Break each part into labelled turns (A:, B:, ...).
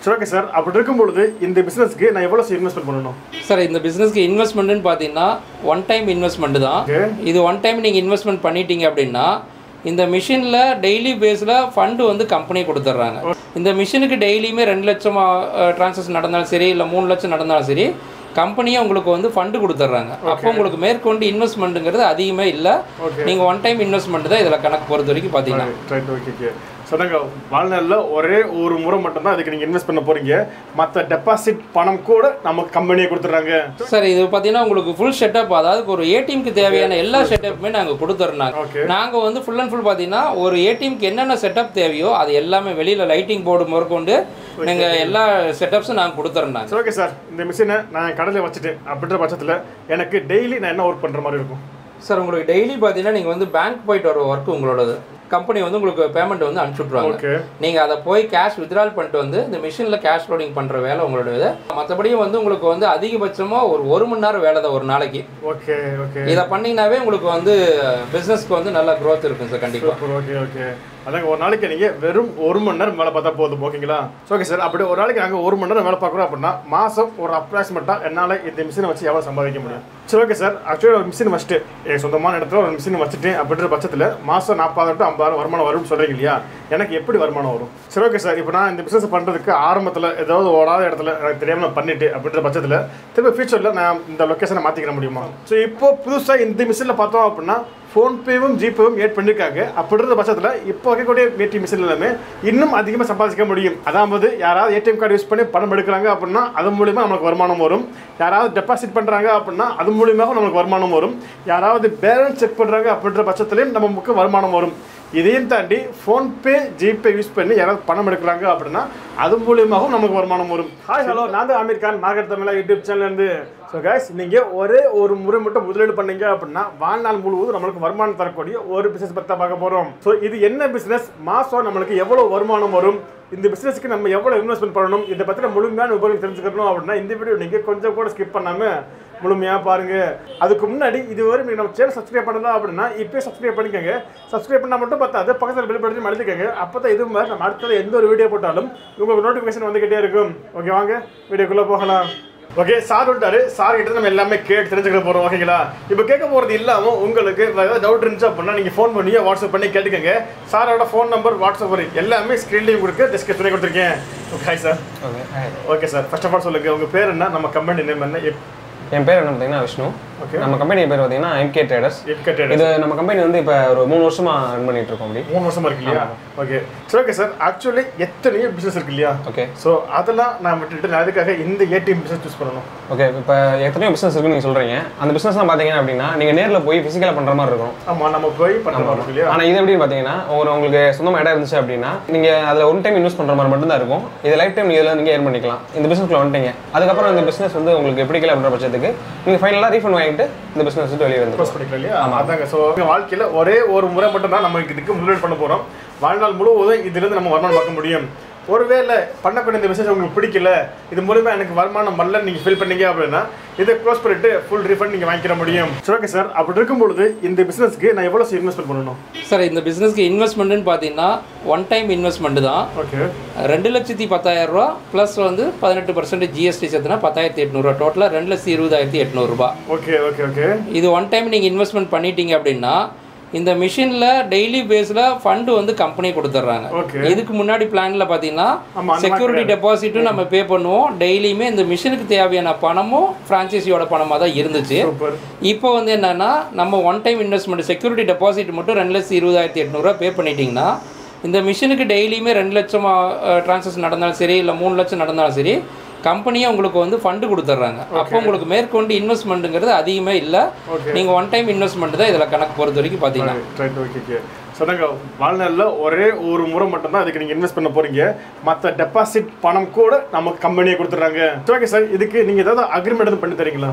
A: சரி okay sir அப்படி இருக்கும் பொழுது இந்த பிசினஸ்க்கு நான் எவ்வளவு இன்வெஸ்ட்மெண்ட் பண்ணணும்
B: சார் இந்த பிஸ்னஸ்க்கு இன்வெஸ்ட்மெண்ட்னு பார்த்தீங்கன்னா ஒன் டைம் இன்வெஸ்ட்மெண்ட் தான்
A: ஓகே
B: இது ஒன் டைம் நீங்கள் இன்வெஸ்ட்மெண்ட் பண்ணிட்டீங்க அப்படின்னா இந்த மிஷினில் டெய்லி பேஸில் ஃபண்டு வந்து கம்பெனி கொடுத்துட்றாங்க இந்த மிஷினுக்கு டெய்லியுமே ரெண்டு லட்சம் ட்ரான்சாக்ஷன் நடந்தாலும் சரி இல்லை மூணு லட்சம் நடந்தாலும் சரி கம்பெனியே உங்களுக்கு வந்து ஃபண்டு கொடுத்துட்றாங்க அப்போ உங்களுக்கு மேற்கொண்டு இன்வெஸ்ட்மெண்ட்டுங்கிறது அதிகமே இல்லை
A: Okay.
B: நீங்கள் ஒன் டைம் இன்வெஸ்ட்மெண்ட் தான் இதில் கணக்கு பொறுத்த வரைக்கும் பார்த்தீங்கன்னா
A: ரைட் ஓகே ஓகே சொன்னாங்க வாழ்நாளில் ஒரே ஒரு முறை மட்டும்தான் அதுக்கு நீங்கள் இன்வெஸ்ட் பண்ண போறீங்க மற்ற டெபாசிட் பணம் கூட நமக்கு கம்பெனியே கொடுத்துட்றாங்க
B: சார் இது பார்த்தீங்கன்னா உங்களுக்கு ஃபுல் செட்டப் அதாவது ஒரு ஏடிஎம்க்கு தேவையான எல்லா செட்டப்புமே நாங்கள் கொடுத்துட்றாங்க
A: ஓகே
B: நாங்கள் வந்து ஃபுல் அண்ட் ஃபுல் பார்த்தீங்கன்னா ஒரு ஏடிஎம்க்கு என்னென்ன செட்டப் தேவையோ அது எல்லாமே வெளியில் லைட்டிங் போர்டு முதற்கொண்டு நீங்கள் எல்லா செட்டப்ஸும் நாங்கள் கொடுத்துட்றாங்க
A: சரி ஓகே சார் இந்த மிஷினை நான் கடையில் வச்சுட்டு அப்படின்ற பட்சத்தில் எனக்கு டெய்லி நான் என்ன ஒர்க் பண்ணுற மாதிரி இருக்கும்
B: சார் உங்களுக்கு டெய்லி பார்த்தீங்கன்னா நீங்கள் வந்து பேங்க் போயிட்டு வர ஒர்க் உங்களோடது கம்பெனி வந்து உங்களுக்கு பேமெண்ட் வந்து அனுப்பிச்சு விட்ருவாங்க
A: ஓகே
B: நீங்கள் அதை போய் கேஷ் வித்ட்ரால் பண்ணிட்டு வந்து இந்த மிஷினில் கேஷ் லோடிங் பண்ணுற வேலை உங்களோட இது மற்றபடியும் வந்து உங்களுக்கு வந்து அதிகபட்சமாக ஒரு ஒரு மணி நேரம் வேலை தான் ஒரு நாளைக்கு
A: ஓகே ஓகே
B: இதை பண்ணீங்கன்னாவே உங்களுக்கு வந்து பிஸ்னஸ்க்கு வந்து நல்ல growth இருக்கும் சார் கண்டிப்பாக
A: சூப்பர் ஓகே ஓகே அதாங்க ஒரு நாளைக்கு நீங்கள் வெறும் ஒரு மணி நேரம் வேலை பார்த்தா போதும் ஓகேங்களா ஓகே சார் அப்படி ஒரு நாளைக்கு நாங்கள் ஒரு மணி நேரம் வேலை பார்க்குறோம் அப்படின்னா மாதம் ஒரு அப்ராக்சிமேட்டாக என்னால் இந்த மிஷினை வச்சு எவ்வளோ சம்பாதிக்க முடியும் சரி ஓகே சார் ஆக்சுவலி ஒரு மிஷின் வச்சுட்டு என் சொந்தமான இடத்துல ஒரு மிஷின் வச்சுட்டு அப்படின்ற பட்சத்தில் மாதம் நாற்பதாயிரம் டு ஐம்பதாயிரம் வருமானம் வரும்னு சொல்கிறீங்க இல்லையா எனக்கு எப்படி வருமானம் வரும் சரி ஓகே சார் இப்போ நான் இந்த பிஸ்னஸ் பண்ணுறதுக்கு ஆரம்பத்தில் ஏதாவது ஓடாத இடத்துல எனக்கு தெரியாமல் நான் பண்ணிட்டு அப்படின்ற பட்சத்தில் திரும்ப ஃபியூச்சரில் நான் இந்த லொக்கேஷனை மாற்றிக்கிற முடியுமா ஸோ இப்போ புதுசாக இந்த மிஷினில் பார்த்தோம் அப்படின்னா ஃபோன்பேவும் ஜிபேவும் ஏட் பண்ணியிருக்காங்க அப்படின்ற பட்சத்தில் இப்போ வைக்கக்கூடிய ஏடிஎம் மிஷின் எல்லாமே இன்னும் அதிகமாக சம்பாதிக்க முடியும் அதாவது யாராவது ஏடிஎம் கார்டு யூஸ் பண்ணி பணம் எடுக்கிறாங்க அப்படின்னா அது மூலியமாக நமக்கு வருமானம் வரும் யாராவது டெபாசிட் பண்ணுறாங்க அப்படின்னா அது மூலியமாக நமக்கு வருமானம் வரும் யாராவது பேலன்ஸ் செக் பண்ணுறாங்க அப்படின்ற பட்சத்துலையும் நமக்கு வருமானம் வரும் இதையும் தாண்டி ஃபோன்பே ஜிபே யூஸ் பண்ணி யாராவது பணம் எடுக்கிறாங்க அப்படின்னா அது மூலியமாகவும் நமக்கு வருமானம் வரும் ஹாய் ஹலோ நான் தான் அமீர் கான் மார்க்கெட் தமிழா யூடியூப் சேனல்லேருந்து ஸோ கைஸ் நீங்கள் ஒரே ஒரு முறை மட்டும் முதலீடு பண்ணீங்க அப்படின்னா வாழ்நாள் முழுவதும் நம்மளுக்கு வருமானம் தரக்கூடிய ஒரு பிசினஸ் பற்றி தான் பார்க்க போகிறோம் ஸோ இது என்ன பிசினஸ் மாதம் நம்மளுக்கு எவ்வளோ வருமானம் வரும் இந்த பிசினஸ்க்கு நம்ம எவ்வளோ இன்வெஸ்ட்மெண்ட் பண்ணணும் இதை பற்றின முழுமையான விவரம் தெரிஞ்சுக்கணும் அப்படின்னா இந்த வீடியோ நீங்கள் கொஞ்சம் கூட ஸ்கிப் பண்ணாமல் முழுமையாக பாருங்க அதுக்கு முன்னாடி இதுவரை நீங்கள் நம்ம சேனல் சப்ஸ்கிரைப் பண்ணலாம் அப்படின்னா இப்போயே சப்ஸ்கிரைப் பண்ணிக்கோங்க சப்ஸ்கிரைப் பண்ணால் மட்டும் பார்த்தாது பக்கத்தில் பில் படுத்தி மடிச்சுக்கோங்க அப்போ தான் இது மாதிரி நம்ம அடுத்தது எந்த ஒரு வீடியோ போட்டாலும் உங்களுக்கு நோட்டிஃபிகேஷன் வந்துக்கிட்டே இருக்கும் ஓகே வாங்க வீடியோக்குள்ளே போகலாம் ஓகே சார் விட்டாரு சார் கிட்ட நம்ம எல்லாமே கேட்டு தெரிஞ்சுக்க போறோம் ஓகேங்களா இப்போ கேட்க போறது இல்லாம உங்களுக்கு வேற ஏதாவது டவுட் இருந்துச்சு அப்படின்னா நீங்க ஃபோன் பண்ணி வாட்ஸ்அப் பண்ணி கேட்டுக்கங்க சாரோட ஃபோன் நம்பர் வாட்ஸ்அப் வரும் எல்லாமே ஸ்க்ரீன்லேயும் கொடுக்க டிஸ்கிரிப்ஷனே கொடுத்துருக்கேன் okay hi sir
C: okay
A: okay sir first of all சொல்லுங்க உங்க பேர் என்ன நம்ம கம்பெனி நேம் என்ன எப்
C: என் பேர் என்ன பார்த்தீங்கன்னா விஷ்ணு
A: ஓகே
C: நம்ம கம்பெனி பேர் பார்த்தீங்கன்னா எம்கே ட்ரேடர்ஸ்
A: எப்கட்டட்
C: இது நம்ம கம்பெனி வந்து இப்போ ஒரு மூணு வருஷமா ரன் பண்ணிட்டு இருக்கோம் அப்படி
A: மூணு வருஷமா இருக்கு இல்லையா ஓகே சரி ஓகே சார் ஆக்சுவலி எத்தனையோ பிசினஸ் இருக்கு இல்லையா
C: ஓகே
A: ஸோ அதெல்லாம் நான் விட்டுட்டு நான் அதுக்காக இந்த ஏடிஎம் பிசினஸ் சூஸ் பண்ணணும்
C: ஓகே இப்போ எத்தனையோ பிஸ்னஸ் இருக்குன்னு நீங்கள் சொல்கிறீங்க அந்த பிஸ்னஸ்லாம் பார்த்தீங்க அப்படின்னா நீங்கள் நேரில் போய் ஃபிசிக்கலாக பண்ணுற மாதிரி இருக்கும்
A: ஆமா நம்ம போய் பண்ணுற மாதிரி இருக்கு இல்லையா
C: ஆனால் இது எப்படி பார்த்தீங்கன்னா ஒரு உங்களுக்கு சொந்தமாக இடம் இருந்துச்சு அப்படின்னா நீங்கள் அதில் ஒன் டைம் இன்வெஸ்ட் பண்ணுற மாதிரி மட்டும்தான் இருக்கும் இது லைஃப் டைம் இதில் நீங்கள் ஏர்ன் பண்ணிக்கலாம் இந்த பிஸ்னஸ்க்குள்ள வந்துட்டீங்க அதுக்கப்புறம் இந்த பிஸ்னஸ் வந்து உங்களுக்கு எப்படி கீழே பண்ணுற பட்சத்துக்கு நீங்கள் ஃபைனலாக ரீஃபண்ட் வாங்கிட்டு இந்த பிஸ்னஸ் விட்டு வெளியே வந்து
A: க்ளோஸ் பண்ணிக்கலாம் இல்லையா அதாங்க ஸோ வாழ்க்கையில் ஒரே ஒரு முறை மட்டும் தான் நம்ம இதுக்கு முதலீடு பண்ண போகிறோம் வாழ்நாள் முழுவதும் இதுலேருந்து நம்ம வருமானம் பார்க்க முடியும் ஒருவேளை பண்ணக்கூடிய இந்த பிசினஸ் உங்களுக்கு பிடிக்கல இது மூலமா எனக்கு வருமானம் வரல நீங்கள் ஃபீல் பண்ணீங்க அப்படின்னா இதை க்ளோஸ் பண்ணிட்டு ஃபுல் ரீஃபண்ட் நீங்கள் வாங்கிக்கிற முடியும் சரி ஓகே சார் அப்படி இருக்கும் பொழுது இந்த பிசினஸ்க்கு நான் எவ்வளோ இன்வெஸ்ட்மெண்ட் பண்ணணும்
B: சார் இந்த பிஸ்னஸ்க்கு இன்வெஸ்ட்மெண்ட்டுன்னு பார்த்தீங்கன்னா ஒன் டைம் இன்வெஸ்ட்மெண்ட் தான்
A: ஓகே
B: ரெண்டு லட்சத்தி பத்தாயிரம் ரூபா ப்ளஸ் வந்து பதினெட்டு பர்சன்ட் ஜிஎஸ்டி சேர்த்துனா பத்தாயிரத்தி எட்நூறுவா டோட்டலாக ரெண்டு லட்சத்தி இருபதாயிரத்தி எட்நூறுபா
A: ஓகே ஓகே ஓகே
B: இது ஒன் டைம் நீங்கள் இன்வெஸ்ட்மெண்ட் பண்ணிட்டீங்க அப்படின்னா இந்த மிஷினில் டெய்லி பேஸில் ஃபண்டு வந்து கம்பெனி கொடுத்துட்றாங்க
A: ஓகே
B: இதுக்கு முன்னாடி பிளானில் பார்த்தீங்கன்னா
A: ஆமா, அந்த
B: செக்யூரிட்டி டெபாசிட்டும் நம்ம பே பண்ணுவோம் டெய்லியுமே இந்த மிஷினுக்கு தேவையான பணமும் ஃப்ரான்ச்சைஸியோட பணமாக தான் இருந்துச்சு
A: சூப்பர்
B: இப்போ வந்து என்னன்னா நம்ம one time investment security deposit மட்டும் ரெண்டு லட்சத்தி இருபதாயிரத்தி எட்நூறுவா பே பண்ணிட்டீங்கன்னா இந்த மிஷினுக்கு டெய்லியுமே ரெண்டு லட்சம் ட்ரான்சாக்ஷன் நடந்தாலும் சரி இல்லை மூணு லட்சம் நடந்தாலும் சரி கம்பெனியே உங்களுக்கு வந்து ஃபண்டு கொடுத்துட்றாங்க அப்போ உங்களுக்கு மேற்கொண்டு இன்வெஸ்ட்மெண்ட்டுங்கிறது அதிகமே இல்லை
A: Okay.
B: நீங்கள் ஒன் டைம் இன்வெஸ்ட்மெண்ட் தான் இதில் கணக்கு பொறுத்த வரைக்கும் பார்த்தீங்கன்னா
A: ரைட் ஓகே ஓகே சொன்னாங்க வாழ்நாளில் ஒரே ஒரு முறை மட்டும்தான் அதுக்கு நீங்கள் இன்வெஸ்ட் பண்ண போறீங்க மற்ற டெபாசிட் பணம் கூட நமக்கு கம்பெனியே கொடுத்துட்றாங்க ஓகே சார் இதுக்கு நீங்கள் ஏதாவது அக்ரிமெண்ட் எதுவும் பண்ணி தரீங்களா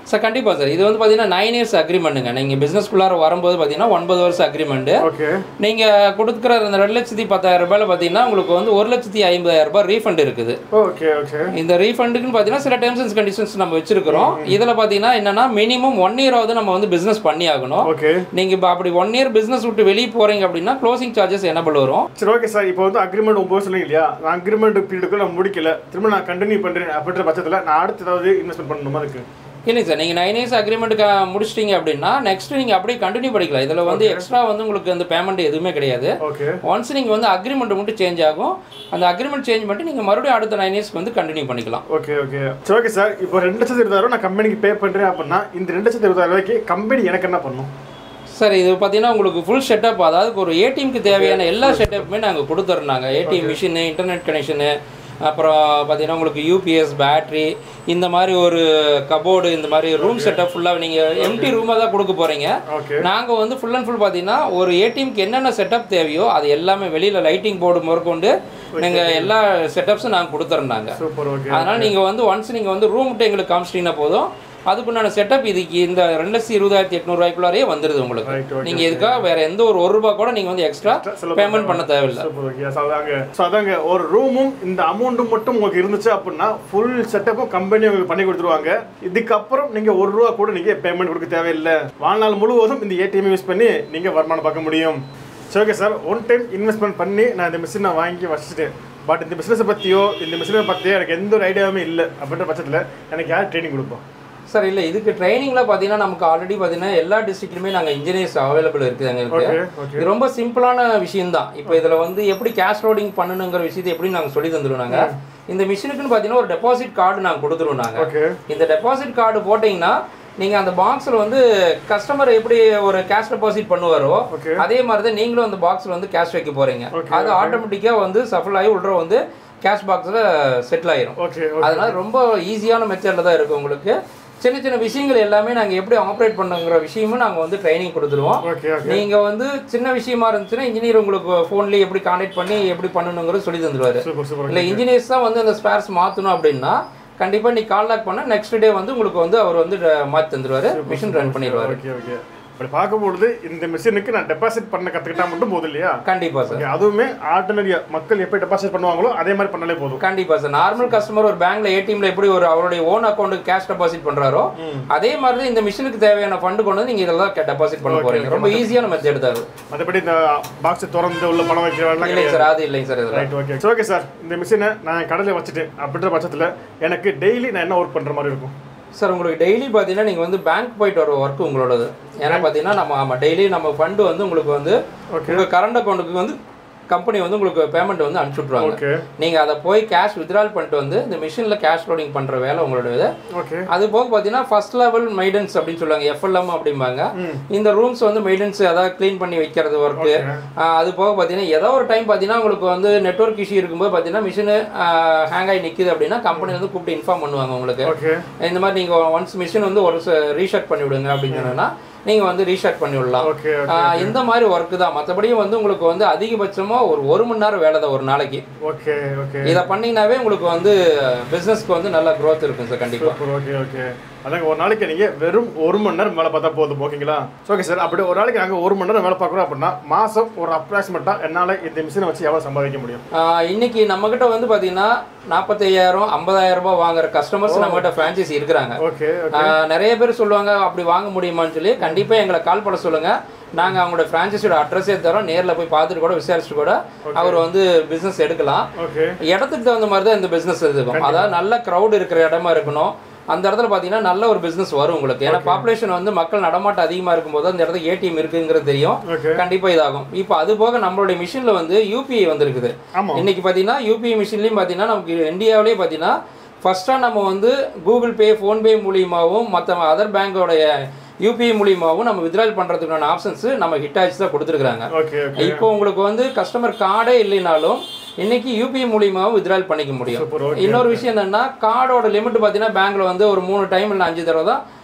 B: சார் கண்டிப்பாக சார் இது வந்து பார்த்தீங்கன்னா நைன் இயர்ஸ் அக்ரிமெண்ட்டுங்க நீங்கள் பிஸ்னஸ்குள்ளார வரும்போது பார்த்தீங்கன்னா ஒன்பது வருஷம் அக்ரிமெண்ட்டு
A: ஓகே
B: நீங்கள் கொடுக்குற அந்த ரெண்டு லட்சத்தி பத்தாயிரம் ரூபாயில் பார்த்தீங்கன்னா உங்களுக்கு வந்து ஒரு லட்சத்தி ஐம்பதாயிரம் ரூபாய் ரீஃபண்ட் இருக்குது
A: ஓகே ஓகே
B: இந்த ரீஃபண்டுக்குன்னு பார்த்தீங்கன்னா சில டேர்ம்ஸ் அண்ட் கண்டிஷன்ஸ் நம்ம வச்சிருக்கிறோம் இதில் பார்த்தீங்கன்னா என்னன்னா மினிமம் ஒன் இயராவது நம்ம வந்து பிஸ்னஸ் பண்ணி ஆகணும்
A: ஓகே
B: நீங்கள் இப்போ அப்படி ஒன் இயர் பிஸ்னஸ் விட்டு வெளியே போகிறீங்க அப்படின்னா க்ளோசிங் சார்ஜஸ் என்னபிள் வரும்
A: சரி ஓகே சார் இப்போ வந்து அக்ரிமெண்ட் ஒம்பது சொன்னீங்க இல்லையா நான் அக்ரிமெண்ட் பீரியடுக்கு நான் முடிக்கல திரும்ப நான் கண்டினியூ பண்ணுறேன் அப்படின்ற பட்சத்தில் நான் அடுத்து ஏதாவது இன்வெஸ்ட்மெண்ட் பண்ணணுமா இருக்கு
B: இல்லைங்க சார் நீங்கள் நைன் இயர்ஸ் அக்ரிமெண்ட்டுக்கு முடிச்சிட்டீங்க அப்படின்னா நெக்ஸ்ட் நீங்கள் அப்படியே கண்டினியூ பண்ணிக்கலாம் இதில் வந்து எக்ஸ்ட்ரா வந்து உங்களுக்கு அந்த பேமெண்ட் எதுவுமே கிடையாது
A: ஓகே
B: ஒன்ஸ் நீங்கள் வந்து அக்ரிமெண்ட் மட்டும் சேஞ்ச் ஆகும் அந்த அக்ரிமெண்ட் சேஞ்ச் பண்ணிட்டு நீங்கள் மறுபடியும் அடுத்த நைன் இயர்ஸ்க்கு வந்து கண்டினியூ பண்ணிக்கலாம்
A: ஓகே ஓகே சரி ஓகே சார் இப்போ ரெண்டு லட்சத்து இருபதாயிரம் நான் கம்பெனிக்கு பே பண்ணுறேன் அப்படின்னா இந்த ரெண்டு லட்சத்து இருபதாயிரம் ரூபாய்க்கு கம்பெனி எனக்கு என்ன பண்ணும்
B: சார் இது பார்த்தீங்கன்னா உங்களுக்கு ஃபுல் செட்டப் அதாவது ஒரு ஏடிஎம்க்கு தேவையான எல்லா செட்டப்புமே நாங்கள் கொடுத்துட்றாங்க ஏடிஎம் மிஷினு இன்டர்நெட் கனெக்ஷனு அப்புறம் பார்த்தீங்கன்னா உங்களுக்கு யூபிஎஸ் பேட்ரி இந்த மாதிரி ஒரு கபோர்டு இந்த மாதிரி ரூம் செட்டப் ஃபுல்லாக நீங்கள் எம்டி ரூமாக தான் கொடுக்க போகிறீங்க
A: ஓகே
B: நாங்கள் வந்து ஃபுல் அண்ட் ஃபுல் பார்த்தீங்கன்னா ஒரு ஏடிஎம்க்கு என்னென்ன செட்டப் தேவையோ அது எல்லாமே வெளியில் லைட்டிங் போர்டு முதற்கொண்டு நீங்கள் எல்லா செட்டப்ஸும் நாங்கள் கொடுத்துட்றாங்க
A: சூப்பர் ஓகே
B: அதனால் நீங்கள் வந்து ஒன்ஸ் நீங்கள் வந்து ரூம் மட்டும் எங்களுக்கு காமிச்சிட்டிங்கன்னா போதும் அதுக்குண்டான செட்டப் இதுக்கு இந்த ரெண்டு லட்சத்தி இருபதாயிரத்தி எட்நூறுவாய்க்குள்ளாரே வந்துடுது
A: Right,
B: உங்களுக்கு
A: okay,
B: நீங்கள் இதுக்காக வேற எந்த ஒரு ஒரு ரூபா கூட நீங்கள் வந்து எக்ஸ்ட்ரா பேமெண்ட் பண்ண தேவையில்லை
A: சூப்பர் ஓகே ஸோ அதாங்க ஸோ அதாங்க ஒரு ரூமும் இந்த அமௌண்ட்டும் மட்டும் உங்களுக்கு இருந்துச்சு அப்படின்னா ஃபுல் செட்டப்பும் கம்பெனி உங்களுக்கு பண்ணி கொடுத்துருவாங்க இதுக்கப்புறம் நீங்கள் ஒரு ரூபா கூட நீங்கள் பேமெண்ட் கொடுக்க தேவையில்லை வாழ்நாள் முழுவதும் இந்த ஏடிஎம் யூஸ் பண்ணி நீங்கள் வருமானம் பார்க்க முடியும் சரி okay sir one time investment பண்ணி நான் இந்த மிஷினை வாங்கி வச்சுட்டேன் பட் இந்த பிஸ்னஸை பற்றியோ இந்த மிஷினை பற்றியோ எனக்கு எந்த ஒரு ஐடியாவுமே இல்லை அப்படின்ற பட்சத்தில் எனக்கு யார் ட்ரைனிங் கொடுப்போம்
B: சார் இல்லை இதுக்கு ட்ரைனிங்கில் பார்த்தீங்கன்னா நமக்கு ஆல்ரெடி பார்த்தீங்கன்னா எல்லா டிஸ்ட்ரிக்ட்லையுமே நாங்கள் இன்ஜினியர்ஸ் அவைலபிள் இருக்குது எங்களுக்கு
A: ஓகே ஓகே
B: இது ரொம்ப சிம்பிளான விஷயம் தான் இப்போ இதில் வந்து எப்படி கேஷ் லோடிங் பண்ணணுங்கிற விஷயத்தை எப்படி நாங்கள் சொல்லி தந்துடுவோம் நாங்கள் இந்த மிஷினுக்குன்னு பார்த்தீங்கன்னா ஒரு டெபாசிட் கார்டு நாங்கள் கொடுத்துருவோம் நாங்கள்
A: ஓகே
B: இந்த டெபாசிட் கார்டு போட்டிங்கன்னா நீங்கள் அந்த பாக்ஸில் வந்து கஸ்டமர் எப்படி ஒரு கேஷ் டெபாசிட் பண்ணுவாரோ
A: Okay.
B: அதே மாதிரி தான் நீங்களும் அந்த பாக்ஸில் வந்து கேஷ் வைக்க போகிறீங்க
A: Okay,
B: அது ஆட்டோமேட்டிக்காக வந்து சஃபல் ஆகி உள்ள வந்து கேஷ் பாக்ஸில் செட்டில் ஆயிரும்
A: ஓகே ஓகே
B: அதனால ரொம்ப ஈஸியான மெத்தடில் தான் இருக்கும் உங்களுக்கு சின்ன சின்ன விஷயங்கள் எல்லாமே நாங்கள் எப்படி ஆப்ரேட் பண்ணுங்கிற விஷயமும் நாங்கள் வந்து ட்ரைனிங் கொடுத்துருவோம்
A: ஓகே ஓகே
B: நீங்கள் வந்து சின்ன விஷயமா இருந்துச்சுன்னா இன்ஜினியர் உங்களுக்கு ஃபோன்லேயே எப்படி கான்டாக்ட் பண்ணி எப்படி பண்ணணுங்கிறது சொல்லி தந்துருவாரு
A: சூப்பர் சூப்பர்
B: இல்லை இன்ஜினியர்ஸ் தான் வந்து அந்த ஸ்பேர்ஸ் மாற்றணும் அப்படின்னா கண்டிப்பாக நீ கால் பண்ண நெக்ஸ்ட் டே வந்து உங்களுக்கு வந்து அவர் வந்து மாற்றி தந்துருவாரு மிஷின் ரன் பண்ணிடுவாரு
A: ஓகே ஓகே அப்படி பார்க்கும்பொழுது இந்த மிஷினுக்கு நான் டெபாசிட் பண்ண கற்றுக்கிட்டா மட்டும் போதும் இல்லையா
B: கண்டிப்பாக சார்
A: ஓகே அதுவுமே ஆர்டினரியா மக்கள் எப்படி டெபாசிட் பண்ணுவாங்களோ அதே மாதிரி பண்ணாலே போதும்
B: கண்டிப்பா சார் நார்மல் கஸ்டமர் ஒரு பேங்க்ல ஏடிஎம்ல எப்படி ஒரு அவருடைய ஓன் அக்கௌண்ட்டுக்கு கேஷ் டெபாசிட் பண்றாரோ அதே மாதிரி தான் இந்த மிஷினுக்கு தேவையான ஃபண்ட் கொண்டு வந்து நீங்க இதெல்லாம் டெபாசிட் பண்ண போறீங்க ரொம்ப ஈஸியான மெத்தட் தான் அது
A: மற்றபடி இந்த பாக்ஸ் திறந்து உள்ள பணம் வைக்கிறவெல்லாம்
B: இல்லைங்க சார் அது இல்லைங்க சார் இதெல்லாம்
A: ரைட் ஓகே சரி ஓகே சார் இந்த மிஷினை நான் கடையில் வச்சுட்டேன் அப்படின்ற பட்சத்தில் எனக்கு டெய்லி நான் என்ன ஒர்க் பண்ணுற மாதிரி இருக்கும்
B: சார் உங்களுக்கு டெய்லி பார்த்தீங்கன்னா நீங்கள் வந்து பேங்க் போயிட்டு வர ஒர்க் உங்களோடது ஏன்னா பார்த்தீங்கன்னா நம்ம ஆமாம் டெய்லி நம்ம ஃபண்டு வந்து உங்களுக்கு வந்து
A: Okay.
B: உங்கள் கரண்ட் அக்கௌண்ட்டுக்கு வந்து கம்பெனி வந்து உங்களுக்கு பேமெண்ட் வந்து அனுப்பிச்சு விட்ருவாங்க
A: ஓகே
B: நீங்கள் அதை போய் கேஷ் வித்ட்ரால் பண்ணிட்டு வந்து இந்த மிஷினில் கேஷ் லோடிங் பண்ணுற வேலை உங்களோட இது
A: ஓகே
B: அது போக பார்த்தீங்கன்னா ஃபர்ஸ்ட் லெவல் மெயின்டெனன்ஸ் அப்படின்னு சொல்லுவாங்க எஃப்எல்எம் அப்படிம்பாங்க இந்த ரூம்ஸ் வந்து மெயின்டெனன்ஸ் ஏதாவது க்ளீன் பண்ணி வைக்கிறது ஒர்க்கு அது போக பார்த்தீங்கன்னா ஏதோ ஒரு டைம் பார்த்தீங்கன்னா உங்களுக்கு வந்து நெட்வொர்க் இஷ்யூ இருக்கும்போது பார்த்தீங்கன்னா மிஷினு ஹேங் ஆகி நிற்குது அப்படின்னா கம்பெனி வந்து கூப்பிட்டு இன்ஃபார்ம் பண்ணுவாங்க உங்களுக்கு
A: ஓகே
B: இந்த மாதிரி நீங்கள் ஒன்ஸ் மிஷின் வந்து ஒரு ரீஷர்ட் பண்ணி விடுங்க அப்படின்னு சொன்னா நீங்கள் வந்து ரீஷர்ட் பண்ணி விடலாம்
A: ஓகே
B: ஆஹ் இந்த மாதிரி ஒர்க்கு தான் மற்றபடி வந்து உங்களுக்கு வந்து அதிகபட்சமாக ஒரு ஒரு மணி நேரம் வேலை தான் ஒரு நாளைக்கு
A: ஓகே ஓகே
B: இதை பண்ணீங்கன்னாவே உங்களுக்கு வந்து பிஸ்னஸ்க்கு வந்து நல்ல growth இருக்கும் சார் கண்டிப்பாக
A: சூப்பர் ஓகே ஓகே அதாங்க ஒரு நாளைக்கு நீங்கள் வெறும் ஒரு மணி நேரம் வேலை பார்த்தா போதும் ஓகேங்களா ஓகே சார் அப்படி ஒரு நாளைக்கு நாங்கள் ஒரு மணி நேரம் வேலை பார்க்குறோம் அப்படின்னா மாதம் ஒரு அப்ராக்சிமேட்டாக என்னால் இந்த மிஷினை வச்சு எவ்வளோ சம்பாதிக்க முடியும்
B: ஆஹ் இன்னைக்கு நம்மகிட்ட வந்து பார்த்தீங்கன்னா நாற்பத்தையாயிரம் ஐம்பதாயிரம் ரூபாய் வாங்குற கஸ்டமர்ஸ் நம்மகிட்ட ஃப்ரான்ச்சைசி இருக்கிறாங்க
A: ஓகே
B: ஆஹ் நிறைய பேர் சொல்லுவாங்க அப்படி வாங்க முடியுமான்னு சொல்லி கண்டிப்பாக எங்களை கால் பண்ண சொல்லுங்க நாங்கள் அவங்களோட ஃப்ரான்ச்சைஸியோட அட்ரஸே தரோம் நேரில் போய் பார்த்துட்டு கூட விசாரிச்சுட்டு கூட அவர் வந்து பிஸ்னஸ் எடுக்கலாம்
A: ஓகே
B: இடத்துக்கு தகுந்த மாதிரி தான் இந்த பிஸ்னஸ் இருக்கும் அதாவது நல்ல க்ரௌட் இருக்கிற இடமா இருக்கணும் அந்த இடத்துல பார்த்தீங்கன்னா நல்ல ஒரு பிஸ்னஸ் வரும் உங்களுக்கு ஏன்னா பாப்புலேஷன் வந்து மக்கள் நடமாட்டம் அதிகமாக இருக்கும்போது அந்த இடத்துல ஏடிஎம் இருக்குங்கிறது தெரியும்
A: ஓகே
B: கண்டிப்பாக இதாகும் இப்போ அது போக நம்மளுடைய மிஷினில் வந்து யூபிஐ வந்திருக்குது
A: ஆமாம்
B: இன்னைக்கு பார்த்தீங்கன்னா யூபிஐ மிஷின்லையும் பார்த்தீங்கன்னா நமக்கு இந்தியாவிலேயே பார்த்தீங்கன்னா ஃபர்ஸ்ட்டாக நம்ம வந்து கூகுள் பே ஃபோன்பே மூலியமாகவும் மற்ற அதர் பேங்கோடைய யூபிஐ மூலியமாகவும் நம்ம வித்ட்ரால் பண்ணுறதுக்கான ஆப்ஷன்ஸ் நம்ம ஹிட் ஆச்சு தான் கொடுத்துருக்காங்க
A: ஓகே ஓகே
B: இப்போ உங்களுக்கு வந்து கஸ்டமர் கார்டே இல்லைனாலும் இன்னைக்கு யூபிஐ மூலியமாகவும் வித்ட்ரால் பண்ணிக்க முடியும்
A: சூப்பர் ஓகே
B: இன்னொரு விஷயம் என்னன்னா கார்டோட லிமிட் பார்த்தீங்கன்னா பேங்க்ல வந்து ஒரு மூணு டைம் இல்லை அஞ்சு தடவை தான்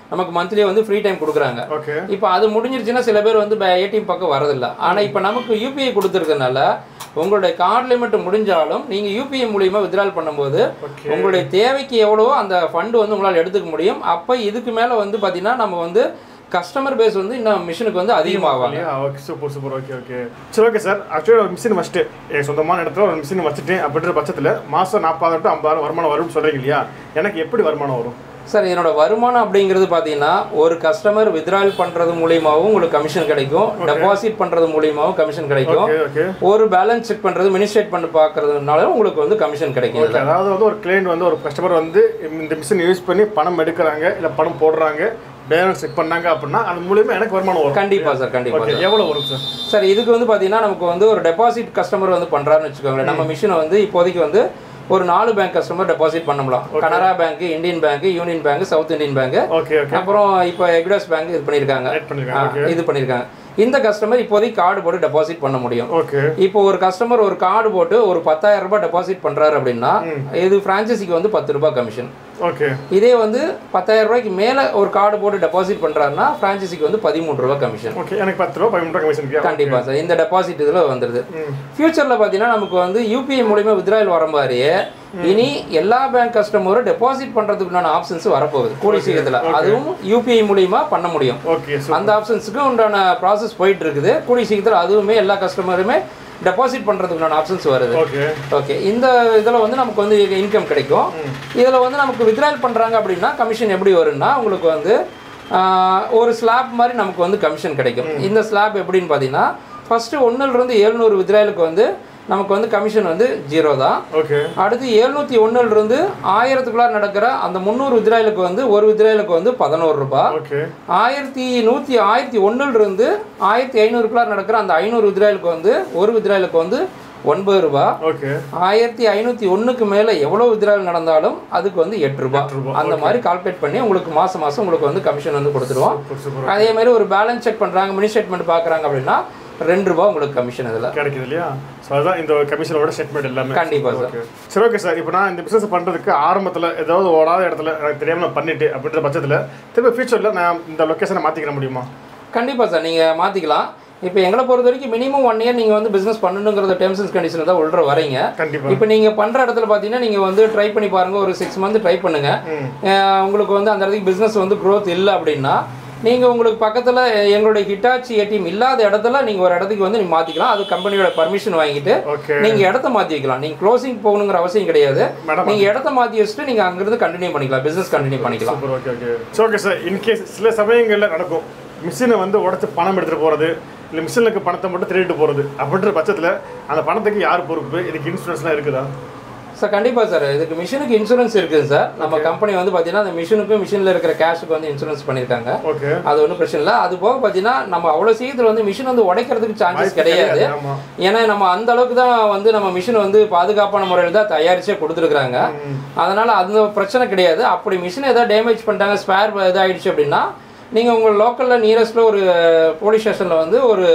B: நமக்கு மந்த்லி வந்து ஃப்ரீ டைம் கொடுக்குறாங்க
A: ஓகே
B: இப்போ அது முடிஞ்சிருச்சுன்னா சில பேர் வந்து ஏடிஎம் பக்கம் வரதில்லை ஆனால் இப்போ நமக்கு யூபிஐ கொடுத்துருக்கனால உங்களுடைய கார்டு லிமிட் முடிஞ்சாலும் நீங்கள் யூபிஐ மூலியமாக வித்ட்ரால் பண்ணும்போது
A: ஓகே
B: உங்களுடைய தேவைக்கு எவ்வளவோ அந்த ஃபண்டு வந்து உங்களால் எடுத்துக்க முடியும் அப்போ இதுக்கு மேலே வந்து பார்த்தீங்கன்னா நம்ம வந்து கஸ்டமர் பேஸ் வந்து இன்னும் மிஷினுக்கு வந்து அதிகமாவாங்க
A: இல்லையா okay super super okay okay சரி ஓகே சார் ஆக்சுவலி ஒரு மிஷின் வச்சுட்டு என் சொந்தமான இடத்துல ஒரு மிஷின் வச்சுட்டேன் அப்படின்ற பட்சத்தில் மாதம் நாற்பதாயிரம் டு ஐம்பதாயிரம் வருமானம் வரும்னு சொல்கிறீங்க இல்லையா எனக்கு எப்படி வருமானம் வரும்
B: சார் என்னோட வருமானம் அப்படிங்கிறது பார்த்தீங்கன்னா ஒரு கஸ்டமர் வித்ட்ரால் பண்ணுறது மூலியமாகவும் உங்களுக்கு கமிஷன் கிடைக்கும் டெபாசிட் பண்ணுறது மூலியமாகவும் கமிஷன் கிடைக்கும்
A: ஓகே ஓகே
B: ஒரு பேலன்ஸ் செக் பண்ணுறது மினிஸ்ட்ரேட் பண்ணி பார்க்கறதுனால உங்களுக்கு வந்து கமிஷன் கிடைக்கும்
A: ஓகே அதாவது வந்து ஒரு கிளைண்ட் வந்து ஒரு கஸ்டமர் வந்து இந்த மிஷின் யூஸ் பண்ணி பணம் எடுக்கிறாங்க இல்லை பணம் போடுறாங்க பேலன்ஸ் செக் பண்ணாங்க அப்படின்னா அது மூலியமா எனக்கு வருமானம் வரும்
B: கண்டிப்பா சார் கண்டிப்பா
A: ஓகே எவ்வளோ வரும் சார்
B: சார் இதுக்கு வந்து பார்த்தீங்கன்னா நமக்கு வந்து ஒரு டெபாசிட் கஸ்டமர் வந்து பண்ணுறாருன்னு வச்சுக்கோங்களேன் நம்ம மிஷினை வந்து இப்போதைக்கு வந்து ஒரு நாலு பேங்க் கஸ்டமர் டெபாசிட் பண்ணலாம் Canara bank Indian bank union bank south Indian bank
A: okay okay
B: அப்புறம் இப்போ எக்டாஸ் பேங்க் இது பண்ணியிருக்காங்க
A: ஆட் பண்ணிருக்காங்க ஓகே
B: ஆ, இது பண்ணியிருக்காங்க இந்த கஸ்டமர் இப்போதைக்கு கார்டு போட்டு டெபாசிட் பண்ண முடியும்
A: ஓகே
B: இப்போ ஒரு கஸ்டமர் ஒரு கார்டு போட்டு ஒரு பத்தாயிரம் ரூபாய் டெபாசிட் பண்றாரு அப்படின்னா இது பிரான்ச்சைசிக்கு வந்து பத்து ரூபாய் கமிஷன்
A: ஓகே
B: இதே வந்து பத்தாயிரம் ரூபாய்க்கு மேல ஒரு கார்டு போட்டு டெபாசிட் பண்றாருன்னா பிரான்ச்சைசிக்கு வந்து பதிமூணு ரூபாய் கமிஷன்
A: ஓகே எனக்கு பத்து ரூபா பதிமூணு ரூபா கமிஷன்
B: கண்டிப்பா சார் இந்த டெபாசிட் இதுல வந்துருது
A: ம்.
B: ஃபியூச்சர்ல பாத்தீங்கன்னா நமக்கு வந்து யூபிஐ மூலியமா வித்ராயல் வர மாதிரியே இனி எல்லா பேங்க் கஸ்டமரும் டெபாசிட் பண்றதுக்குண்டான ஆப்ஷன்ஸ் வரப்போகுது கூடிய சீக்கிரத்துல அதுவும் யூபிஐ மூலியமா பண்ண முடியும்
A: ஓகே
B: அந்த ஆப்ஷன்ஸுக்கு உண்டான ப்ராசஸ் போயிட்டு இருக்குது கூடிய சீக்கிரத்தில் அதுவுமே எல்லா கஸ்டமருமே டெபாசிட் பண்ணுறதுக்குண்டான ஆப்ஷன்ஸ் வருது
A: ஓகே
B: ஓகே இந்த இதில் வந்து நமக்கு வந்து இன்கம் கிடைக்கும் இதில் வந்து நமக்கு வித்ட்ராயல் பண்ணுறாங்க அப்படின்னா கமிஷன் எப்படி வரும்னா உங்களுக்கு வந்து ஆஹ், ஒரு ஸ்லாப் மாதிரி நமக்கு வந்து கமிஷன் கிடைக்கும் இந்த ஸ்லாப் எப்படின்னு பார்த்தீங்கன்னா ஃபஸ்ட்டு ஒன்றுலேருந்து எழுநூறு வித்ட்ராயலுக்கு வந்து நமக்கு வந்து கமிஷன் வந்து ஜீரோ தான்
A: ஓகே
B: அடுத்து எழுநூற்றி ஒன்றுலேருந்து ஆயிரத்துக்குள்ளார நடக்கிற அந்த முந்நூறு வித்ராயலுக்கு வந்து ஒரு வித்ராயலுக்கு வந்து பதினோரு ரூபாய்
A: ஓகே
B: ஆயிரத்தி நூற்றி ஆயிரத்தி ஒன்றுல இருந்து ஆயிரத்தி ஐநூறுக்குள்ளார நடக்கிற அந்த ஐநூறு வித்ராயலுக்கு வந்து ஒரு வித்ராயலுக்கு வந்து ஒன்பது ரூபா
A: ஓகே
B: ஆயிரத்தி ஐநூற்றி ஒன்றுக்கு மேலே எவ்வளோ வித்ராயல் நடந்தாலும் அதுக்கு வந்து எட்டு ரூபா
A: ரூபாய்,
B: அந்த மாதிரி கால்குலேட் பண்ணி உங்களுக்கு மாதம் மாதம் உங்களுக்கு வந்து கமிஷன் வந்து கொடுத்துருவோம்
A: சூப்பர் சூப்பர்
B: அதே மாதிரி ஒரு பேலன்ஸ் செக் பண்ணுறாங்க மினி ஸ்டேட்மெண்ட் பார்க்குறாங்க அப்படின்னா ரெண்டு ரூபா உங்களுக்கு கமிஷன் இதில்
A: கிடைக்குது இல்லையா ஸோ அதுதான் இந்த கமிஷனோட ஸ்டேட்மெண்ட் எல்லாமே
B: கண்டிப்பா சார்.
A: ஓகே சரி ஓகே சார் இப்போ நான் இந்த பிஸ்னஸ் பண்ணுறதுக்கு ஆரம்பத்தில் ஏதாவது ஓடாத இடத்துல எனக்கு தெரியாமல் நான் பண்ணிட்டு அப்படின்ற பட்சத்தில் திரும்ப ஃபியூச்சரில் நான் இந்த லொக்கேஷனை மாற்றிக்கிற முடியுமா
B: கண்டிப்பாக சார் நீங்கள் மாற்றிக்கலாம் இப்போ எங்களை பொறுத்த வரைக்கும் மினிமம் ஒன் இயர் நீங்கள் வந்து பிஸ்னஸ் பண்ணணுங்கிறத டேர்ம்ஸ் அண்ட் கண்டிஷன் தான் உள்ள வரீங்க
A: கண்டிப்பாக
B: இப்போ நீங்கள் பண்ணுற இடத்துல பார்த்தீங்கன்னா நீங்கள் வந்து ட்ரை பண்ணி பாருங்கள் ஒரு சிக்ஸ் மந்த் ட்ரை பண்ணுங்கள்
A: ம்
B: அஹ் உங்களுக்கு வந்து அந்த இடத்துக்கு பிஸ்னஸ் வந்து growth இல்லை அப்படின்னா நீங்கள் உங்களுக்கு பக்கத்தில் எங்களுடைய ஹிட்டாச்சி ஏடிஎம் இல்லாத இடத்துல நீங்கள் ஒரு இடத்துக்கு வந்து நீங்கள் மாற்றிக்கலாம் அது கம்பெனியோட பர்மிஷன் வாங்கிட்டு
A: ஓகே
B: நீங்கள் இடத்த மாற்றி வைக்கலாம் நீங்கள் க்ளோசிங் போகணுங்கிற அவசியம் கிடையாது
A: மேடம்
B: நீங்கள் இடத்த மாற்றி வச்சுட்டு நீங்கள் அங்கேருந்து கண்டினியூ பண்ணிக்கலாம் பிஸ்னஸ் கண்டினியூ பண்ணிக்கலாம்
A: super okay okay so okay sir in case சில சமயங்களில் நடக்கும் மிஷினை வந்து உடச்சி பணம் எடுத்துகிட்டு போகிறது இல்லை மிஷினுக்கு பணத்தை மட்டும் திருடிட்டு போகிறது அப்படின்ற பட்சத்தில் அந்த பணத்துக்கு யார் பொறுப்பு இதுக்கு இன்சூரன்ஸ்லாம் இருக்குதா
B: சார் கண்டிப்பாக சார் இதுக்கு மிஷினுக்கு இன்சூரன்ஸ் இருக்குது சார் நம்ம கம்பெனி வந்து பார்த்தீங்கன்னா அந்த மிஷினுக்கும் மிஷினில் இருக்கிற கேஷுக்கு வந்து இன்சூரன்ஸ் பண்ணியிருக்காங்க
A: ஓகே
B: அது ஒன்றும் பிரச்சனை இல்லை அது போக பார்த்தீங்கன்னா நம்ம அவ்வளோ சீக்கிரத்தில் வந்து மிஷின் வந்து உடைக்கிறதுக்கு சான்சஸ் கிடையாது
A: ஆமாம்
B: ஏன்னா நம்ம அந்த அளவுக்கு தான் வந்து நம்ம மிஷின் வந்து பாதுகாப்பான முறையில் தான் தயாரிச்சே கொடுத்துருக்குறாங்க அதனால அந்த பிரச்சனை கிடையாது அப்படி மிஷின் ஏதாவது டேமேஜ் பண்ணிட்டாங்க ஸ்பேர் இதாகிடுச்சு அப்படின்னா நீங்கள் உங்கள் லோக்கலில் நியரஸ்ட்டில் ஒரு போலீஸ் ஸ்டேஷனில் வந்து ஒரு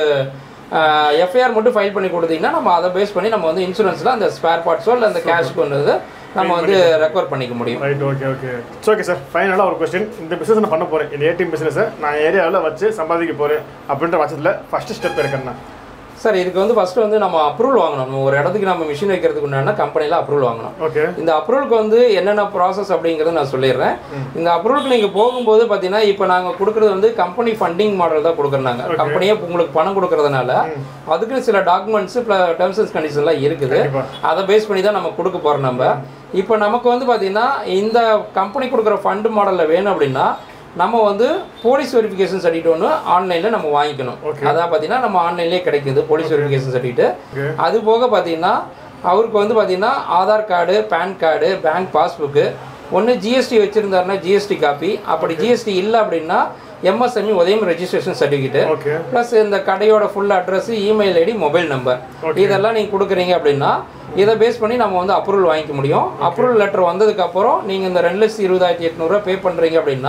B: எஃப்ஐஆர் மட்டும் ஃபைல் பண்ணி கொடுத்தீங்கன்னா நம்ம அதை பேஸ் பண்ணி நம்ம வந்து இன்சூரன்ஸில் அந்த ஸ்பேர் பார்ட்ஸோ இல்லை அந்த கேஷ்க்கு வந்து நம்ம வந்து ரெக்கவர் பண்ணிக்க முடியும்
A: right okay okay okay sir ஃபைனலாக ஒரு கொஸ்டின் இந்த பிஸ்னஸ் நான் பண்ண போகிறேன் இந்த ஏடிஎம் பிஸ்னஸை நான் ஏரியாவில் வச்சு சம்பாதிக்க போகிறேன் அப்படின்ற பட்சத்தில் ஃபஸ்ட்டு ஸ்டெப் இருக்குண்ணா
B: சார் இதுக்கு வந்து ஃபஸ்ட்டு வந்து நம்ம அப்ரூவல் வாங்கணும் நம்ம ஒரு இடத்துக்கு நம்ம மிஷின் வைக்கிறதுக்கு உண்டான கம்பெனியில் அப்ரூவல் வாங்கணும்
A: ஓகே
B: இந்த அப்ரூவலுக்கு வந்து என்னென்ன ப்ராசஸ் அப்படிங்கிறத நான் சொல்லிடுறேன் இந்த அப்ரூவலுக்கு நீங்கள் போகும்போது பார்த்தீங்கன்னா இப்போ நாங்கள் கொடுக்குறது வந்து கம்பெனி ஃபண்டிங் மாடல் தான் கொடுக்குறாங்க கம்பெனியே உங்களுக்கு பணம் கொடுக்கறதுனால அதுக்கு சில டாக்குமெண்ட்ஸ் டேர்ம்ஸ் அண்ட் கண்டிஷன்லாம் இருக்குது
A: கண்டிப்பாக
B: அதை பேஸ் பண்ணி தான் நம்ம கொடுக்க போகிறோம் நம்ம இப்போ நமக்கு வந்து பார்த்தீங்கன்னா இந்த கம்பெனி கொடுக்குற ஃபண்டு மாடலில் வேணும் அப்படின்னா நம்ம வந்து போலீஸ் வெரிஃபிகேஷன் சர்டிஃபிகேட் ஒன்று ஆன்லைனில் நம்ம வாங்கிக்கணும்
A: Okay.
B: அதான் பார்த்தீங்கன்னா நம்ம ஆன்லைன்லேயே கிடைக்குது போலீஸ் வெரிஃபிகேஷன் சர்டிஃபிகேட்
A: ஓகே
B: அது போக பார்த்தீங்கன்னா அவருக்கு வந்து பார்த்தீங்கன்னா Aadhaar card PAN card bank passbook ஒன்று ஜிஎஸ்டி வச்சுருந்தாருன்னா ஜிஎஸ்டி காப்பி அப்படி ஜிஎஸ்டி இல்லை அப்படின்னா எம்எஸ்எம்இ உதயம் ரெஜிஸ்ட்ரேஷன் சர்டிஃபிகேட்டு
A: ஓகே
B: ப்ளஸ் இந்த கடையோட full address email ID mobile number
A: Okay.
B: இதெல்லாம் நீங்கள் கொடுக்குறீங்க அப்படின்னா இதை பேஸ் பண்ணி நம்ம வந்து அப்ரூவல் வாங்கிக்க முடியும் அப்ரூவல் லெட்டர் வந்ததுக்கப்புறம் நீங்கள் இந்த ரெண்டு லட்சத்தி இருபதாயிரத்தி எட்நூறுரூவா பே பண்ணுறீங்க அப்படின்னா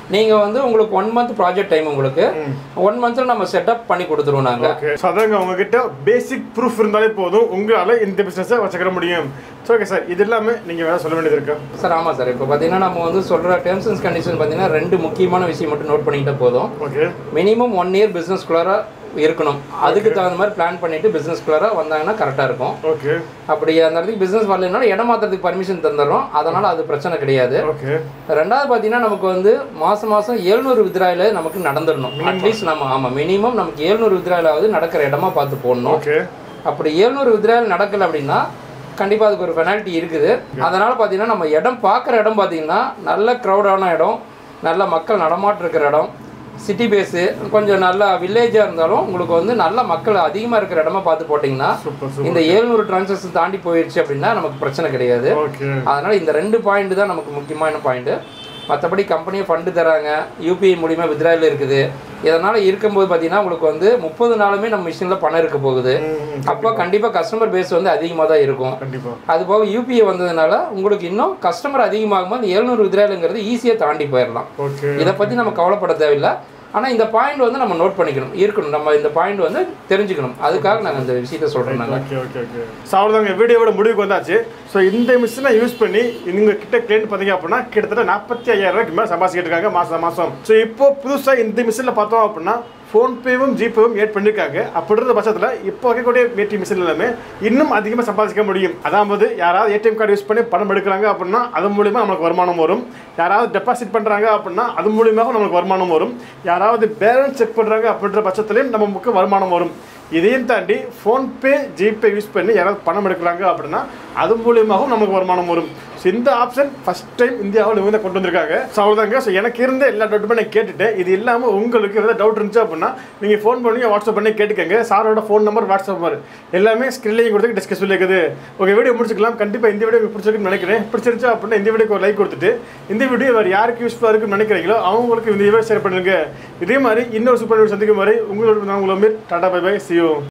B: நீங்கள் வந்து உங்களுக்கு ஒன் மந்த் ப்ராஜெக்ட் டைம் உங்களுக்கு ஒன் மந்த்தில் நம்ம செட்டப் பண்ணி கொடுத்துருவோம் நாங்கள்
A: ஓகே ஸோ அதாங்க உங்ககிட்ட பேசிக் ப்ரூஃப் இருந்தாலே போதும் உங்களால் இந்த பிஸ்னஸை வச்சுக்கிற முடியும் ஸோ ஓகே சார் இது எல்லாமே நீங்கள் வேறு சொல்ல வேண்டியது இருக்கா
B: சார் ஆமாம் சார் இப்போ பார்த்தீங்கன்னா நம்ம வந்து சொல்கிற டேர்ம்ஸ் அண்ட் கண்டிஷன் பார்த்தீங்கன்னா ரெண்டு முக்கியமான விஷயம் மட்டும் நோட் பண்ணிக்கிட்டே போதும்
A: ஓகே
B: மினிமம் ஒன் இயர் பிஸ்னஸ்குள்ளார இருக்கணும் அதுக்கு தகுந்த மாதிரி பிளான் பண்ணிட்டு பிஸ்னஸ்குள்ளார வந்தாங்கன்னா கரெக்டாக இருக்கும்
A: ஓகே
B: அப்படி அந்த இடத்துக்கு பிஸ்னஸ் வரலைனாலும் இடம் மாற்றுறதுக்கு பர்மிஷன் தந்துடுறோம் அதனால் அது பிரச்சனை கிடையாது
A: ஓகே
B: ரெண்டாவது பார்த்தீங்கன்னா நமக்கு வந்து மாதம் மாதம் எழுநூறு வித்ராயில நமக்கு நடந்துடணும் அட்லீஸ்ட் நம்ம ஆமாம் மினிமம் நமக்கு எழுநூறு வித்ராயிலாவது நடக்கிற இடமா பார்த்து போடணும்
A: ஓகே
B: அப்படி எழுநூறு வித்ராயில் நடக்கல அப்படின்னா கண்டிப்பாக அதுக்கு ஒரு பெனால்ட்டி இருக்குது அதனால் பார்த்தீங்கன்னா நம்ம இடம் பார்க்குற இடம் பார்த்தீங்கன்னா நல்ல க்ரௌடான இடம் நல்ல மக்கள் நடமாட்டம் இருக்கிற இடம் சிட்டி பேஸு கொஞ்சம் நல்ல வில்லேஜாக இருந்தாலும் உங்களுக்கு வந்து நல்ல மக்கள் அதிகமாக இருக்கிற இடமா பார்த்து போட்டிங்கன்னா
A: சூப்பர் சூப்பர்
B: இந்த ஏழ்நூறு டிரான்சாக்ஷன் தாண்டி போயிடுச்சு அப்படின்னா நமக்கு பிரச்சனை கிடையாது
A: ஓகே
B: அதனால் இந்த ரெண்டு பாயிண்ட் தான் நமக்கு முக்கியமான பாயிண்ட்டு மற்றபடி கம்பெனியை ஃபண்டு தராங்க யூபிஐ மூலிமா வித்ராயில் இருக்குது இதனால் இருக்கும்போது பார்த்தீங்கன்னா உங்களுக்கு வந்து முப்பது நாளுமே நம்ம மிஷினில் பணம் இருக்க போகுது அப்போ கண்டிப்பாக கஸ்டமர் பேஸ் வந்து அதிகமாக தான் இருக்கும்
A: கண்டிப்பா
B: அது போக யூபிஐ வந்ததுனால உங்களுக்கு இன்னும் கஸ்டமர் அதிகமாகும்போது அந்த எழுநூறு வித்ராயிலுங்கிறது ஈஸியாக தாண்டி போயிடலாம்
A: ஓகே
B: இதை பற்றி நம்ம கவலைப்பட தேவையில்லை ஆனால் இந்த பாயிண்ட் வந்து நம்ம நோட் பண்ணிக்கணும் இருக்கணும் நம்ம இந்த பாயிண்ட் வந்து தெரிஞ்சுக்கணும் அதுக்காக நாங்கள் இந்த விஷயத்த சொல்கிறோம் நாங்கள்
A: ஓகே ஓகே ஓகே ஸோ அவ்வளோதாங்க வீடியோவோட முடிவுக்கு வந்தாச்சு ஸோ இந்த மிஷினை யூஸ் பண்ணி உங்க கிட்ட கிளைண்ட் பார்த்தீங்க அப்படின்னா கிட்டத்தட்ட நாற்பத்தி ஐயாயிரம் ரூபாய்க்கு மேலே சம்பாதிச்சிட்டு இருக்காங்க மாதம் மாதம் ஸோ இப்போ புதுசாக இந்த மிஷினில் பார்த்தோம் அப்படின்னா ஃபோன்பேவும் ஜிபேவும் ஏட் பண்ணியிருக்காங்க அப்படி இருந்த பட்சத்தில் இப்போ வைக்கக்கூடிய ஏடிஎம் மிஷின் எல்லாமே இன்னும் அதிகமாக சம்பாதிக்க முடியும் அதாவது யாராவது ஏடிஎம் கார்டு யூஸ் பண்ணி பணம் எடுக்கிறாங்க அப்படின்னா அது மூலிமா நமக்கு வருமானம் வரும் யாராவது டெபாசிட் பண்ணுறாங்க அப்படின்னா அது மூலியமாக நமக்கு வருமானம் வரும் யாராவது பேலன்ஸ் செக் பண்ணுறாங்க அப்படின்ற பட்சத்துலையும் நமக்கு வருமானம் வரும் இதையும் தாண்டி ஃபோன்பே ஜிபே யூஸ் பண்ணி யாராவது பணம் எடுக்கிறாங்க அப்படின்னா அது மூலியமாகவும் நமக்கு வருமானம் வரும் ஸோ இந்த ஆப்ஷன் ஃபஸ்ட் டைம் இந்தியாவில் இவங்க தான் கொண்டு வந்திருக்காங்க ஸோ அவ்வளோதாங்க ஸோ எனக்கு இருந்த எல்லா டவுட்டுமே நான் கேட்டுட்டேன் இது இல்லாமல் உங்களுக்கு ஏதாவது டவுட் இருந்துச்சு அப்படின்னா நீங்கள் ஃபோன் பண்ணி வாட்ஸ்அப் பண்ணி கேட்டுக்கங்க சாரோட ஃபோன் நம்பர் வாட்ஸ்அப் நம்பர் எல்லாமே ஸ்க்ரீன்லேயும் கொடுத்து டிஸ்கஸ் இருக்குது ஓகே வீடியோ முடிச்சுக்கலாம் கண்டிப்பாக இந்த வீடியோ உங்களுக்கு பிடிச்சிருக்குன்னு நினைக்கிறேன் பிடிச்சிருந்துச்சு அப்படின்னா இந்த வீடியோக்கு ஒரு லைக் கொடுத்துட்டு இந்த வீடியோ வேறு யாருக்கு யூஸ்ஃபுல்லாக இருக்குன்னு நினைக்கிறீங்களோ அவங்களுக்கு இந்த வீடியோ ஷேர் பண்ணுங்க இதே மாதிரி இன்னொரு சூப்பர் வீடியோ சந்திக்கும் மாதிரி உங்களுக்கு நான் உங்களை டாடா பை பை சியோ